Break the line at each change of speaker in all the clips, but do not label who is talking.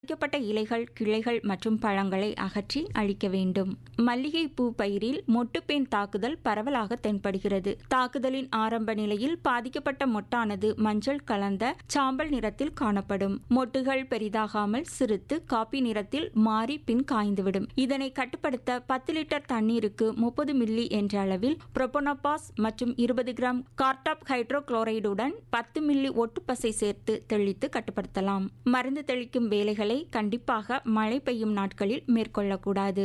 பாதிக்கப்பட்ட இலைகள் கிளைகள் மற்றும் பழங்களை அகற்றி அழிக்க வேண்டும் மல்லிகை பூ பயிரில் மொட்டுப்பேன் தாக்குதல் பரவலாக தென்படுகிறது தாக்குதலின் ஆரம்ப நிலையில் பாதிக்கப்பட்ட மொட்டானது மஞ்சள் கலந்த சாம்பல் நிறத்தில் காணப்படும் மொட்டுகள் பெரிதாகாமல் சிறுத்து காப்பி நிறத்தில் மாறி பின் காய்ந்துவிடும் இதனை கட்டுப்படுத்த பத்து லிட்டர் தண்ணீருக்கு முப்பது மில்லி என்ற அளவில் புரோபோனோபாஸ் மற்றும் இருபது கிராம் கார்டாப் ஹைட்ரோகுளோரைடுடன் பத்து மில்லி ஒட்டுப்பசை சேர்த்து தெளித்து கட்டுப்படுத்தலாம் மருந்து தெளிக்கும் வேலைகளை கண்டிப்பாக மழை பெய்யும் நாட்களில் மேற்கொள்ளக்கூடாது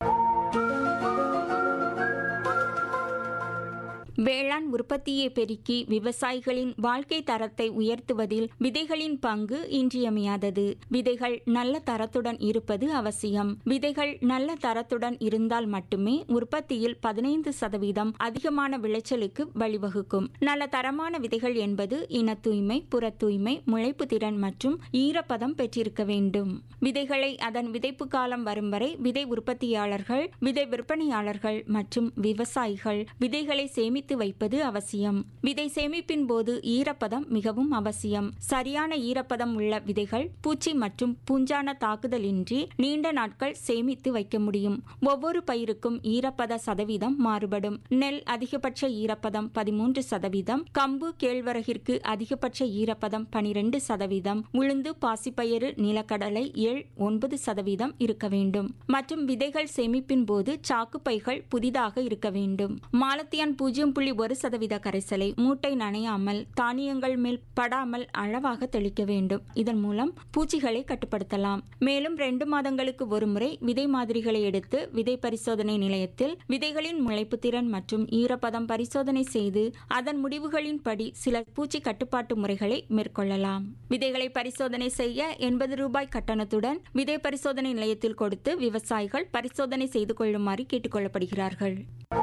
வேளாண் உற்பத்தியை பெருக்கி விவசாயிகளின் வாழ்க்கை தரத்தை உயர்த்துவதில் விதைகளின் பங்கு இன்றியமையாதது விதைகள் நல்ல தரத்துடன் இருப்பது அவசியம் விதைகள் நல்ல தரத்துடன் இருந்தால் மட்டுமே உற்பத்தியில் பதினைந்து சதவீதம் அதிகமான விளைச்சலுக்கு வழிவகுக்கும் நல்ல தரமான விதைகள் என்பது இன தூய்மை புற தூய்மை முளைப்பு திறன் மற்றும் ஈரப்பதம் பெற்றிருக்க வேண்டும் விதைகளை அதன் விதைப்பு காலம் வரும் வரை விதை உற்பத்தியாளர்கள் விதை விற்பனையாளர்கள் மற்றும் விவசாயிகள் விதைகளை சேமித்து வைப்பது அவசியம் விதை சேமிப்பின் போது ஈரப்பதம் மிகவும் அவசியம் சரியான ஈரப்பதம் உள்ள விதைகள் பூச்சி மற்றும் பூஞ்சான தாக்குதலின்றி நீண்ட நாட்கள் சேமித்து வைக்க முடியும் ஒவ்வொரு பயிருக்கும் ஈரப்பத சதவீதம் மாறுபடும் நெல் அதிகபட்ச ஈரப்பதம் பதிமூன்று சதவீதம் கம்பு கேழ்வரகிற்கு அதிகபட்ச ஈரப்பதம் பனிரெண்டு சதவீதம் உளுந்து பாசிப்பயிறு நிலக்கடலை எள் ஒன்பது சதவீதம் இருக்க வேண்டும் மற்றும் விதைகள் சேமிப்பின் போது சாக்கு பைகள் புதிதாக இருக்க வேண்டும் மாலத்தியான் பூஜ்ஜியம் புள்ளி ஒரு சதவீத கரைசலை மூட்டை நனையாமல் தானியங்கள் மேல் படாமல் அளவாக தெளிக்க வேண்டும் இதன் மூலம் பூச்சிகளை கட்டுப்படுத்தலாம் மேலும் ரெண்டு மாதங்களுக்கு ஒருமுறை விதை மாதிரிகளை எடுத்து விதை பரிசோதனை நிலையத்தில் விதைகளின் முளைப்பு திறன் மற்றும் ஈரப்பதம் பரிசோதனை செய்து அதன் முடிவுகளின்படி சில பூச்சி கட்டுப்பாட்டு முறைகளை மேற்கொள்ளலாம் விதைகளை பரிசோதனை செய்ய எண்பது ரூபாய் கட்டணத்துடன் விதை பரிசோதனை நிலையத்தில் கொடுத்து விவசாயிகள் பரிசோதனை செய்து கொள்ளுமாறு கேட்டுக்கொள்ளப்படுகிறார்கள்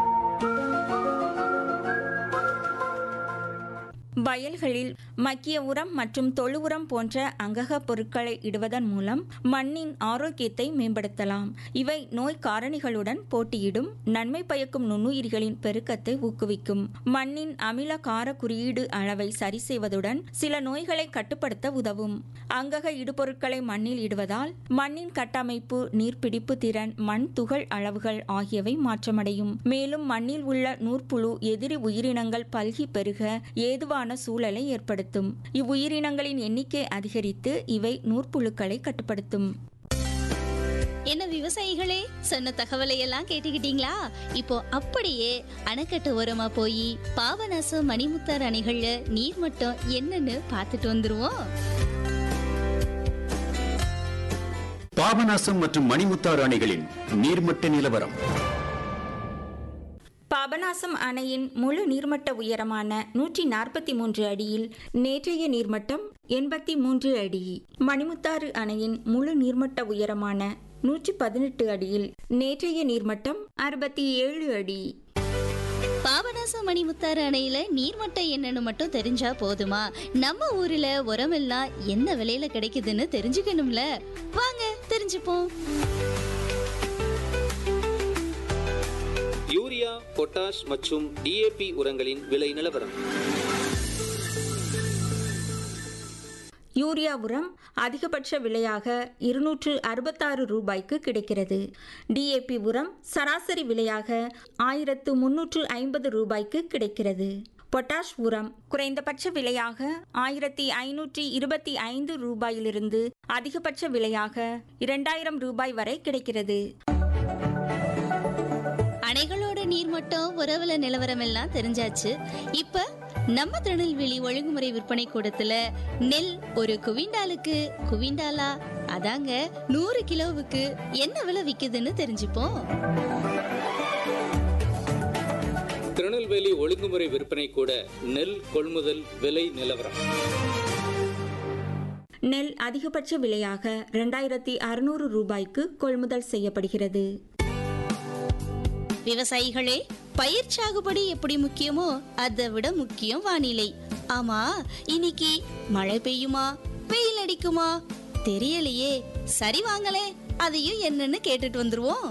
வயல்களில் மக்கிய உரம் மற்றும் தொழு உரம் போன்ற அங்கக பொருட்களை இடுவதன் மூலம் மண்ணின் ஆரோக்கியத்தை மேம்படுத்தலாம் இவை நோய் காரணிகளுடன் போட்டியிடும் நன்மை பயக்கும் நுண்ணுயிரிகளின் பெருக்கத்தை ஊக்குவிக்கும் மண்ணின் அமில கார குறியீடு அளவை சரி செய்வதுடன் சில நோய்களை கட்டுப்படுத்த உதவும் அங்கக இடுபொருட்களை மண்ணில் இடுவதால் மண்ணின் கட்டமைப்பு நீர்பிடிப்பு திறன் மண் துகள் அளவுகள் ஆகியவை மாற்றமடையும் மேலும் மண்ணில் உள்ள நூற்புழு எதிரி உயிரினங்கள் பல்கி பெருக ஏதுவான சூழலை ஏற்படுத்தும் இவ்வுயிரினங்களின் எண்ணிக்கை அதிகரித்து இவை நூற்புழுக்களை கட்டுப்படுத்தும்
என்ன விவசாயிகளே சொன்ன தகவலை எல்லாம் கேட்டுக்கிட்டீங்களா இப்போ அப்படியே அணைக்கட்டு ஓரமா போய் பாபநாசம் மணிமுத்தார் அணைகள்ல நீர்மட்டம் என்னன்னு பார்த்துட்டு வந்துருவோம்
பாபநாசம் மற்றும் மணிமுத்தாறு அணைகளின் நீர்மட்ட நிலவரம்
பாபநாசம் அணையின் முழு நீர்மட்ட உயரமான நூற்றி நாற்பத்தி மூன்று அடியில் நேற்றைய நீர்மட்டம் எண்பத்தி மூன்று அடி மணிமுத்தாறு அணையின் முழு நீர்மட்ட உயரமான நூற்றி பதினெட்டு அடியில் நேற்றைய நீர்மட்டம் அறுபத்தி ஏழு அடி
பாபநாசம் மணிமுத்தாறு அணையில நீர்மட்டம் என்னன்னு மட்டும் தெரிஞ்சா போதுமா நம்ம ஊர்ல உரமெல்லாம் என்ன விலையில கிடைக்குதுன்னு தெரிஞ்சுக்கணும்ல வாங்க தெரிஞ்சுப்போம்
யூரியா பொட்டாஷ் மற்றும் டிஏபி உரங்களின் விலை நிலவரம்
யூரியா உரம் அதிகபட்ச விலையாக இருநூற்று அறுபத்தாறு ரூபாய்க்கு கிடைக்கிறது டிஏபி உரம் சராசரி விலையாக ஆயிரத்து முன்னூற்று ஐம்பது ரூபாய்க்கு கிடைக்கிறது பொட்டாஷ் உரம் குறைந்தபட்ச விலையாக ஆயிரத்தி ஐநூற்றி இருபத்தி ஐந்து ரூபாயிலிருந்து அதிகபட்ச விலையாக இரண்டாயிரம் ரூபாய் வரை கிடைக்கிறது
அணைகளோட நீர்மட்டம் உறவுல நிலவரம் எல்லாம் தெரிஞ்சாச்சு இப்ப நம்ம திருநெல்வேலி ஒழுங்குமுறை விற்பனை கூடத்துல நெல் ஒரு குவிண்டாலுக்கு குவிண்டாலா அதாங்க நூறு கிலோவுக்கு என்ன விலை விக்குதுன்னு தெரிஞ்சுப்போம்
திருநெல்வேலி ஒழுங்குமுறை விற்பனை கூட நெல் கொள்முதல் விலை நிலவரம்
நெல் அதிகபட்ச விலையாக இரண்டாயிரத்தி அறுநூறு ரூபாய்க்கு கொள்முதல் செய்யப்படுகிறது
விவசாயிகளே பயிர் சாகுபடி எப்படி முக்கியமோ அதை விட முக்கியம் வானிலை ஆமா இன்னைக்கு மழை பெய்யுமா வெயில் அடிக்குமா தெரியலையே சரி வாங்களே அதையும் என்னன்னு கேட்டுட்டு வந்துருவோம்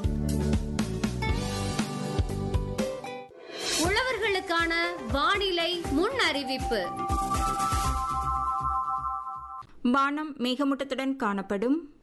உழவர்களுக்கான வானிலை முன் அறிவிப்பு
வானம் மேகமூட்டத்துடன் காணப்படும்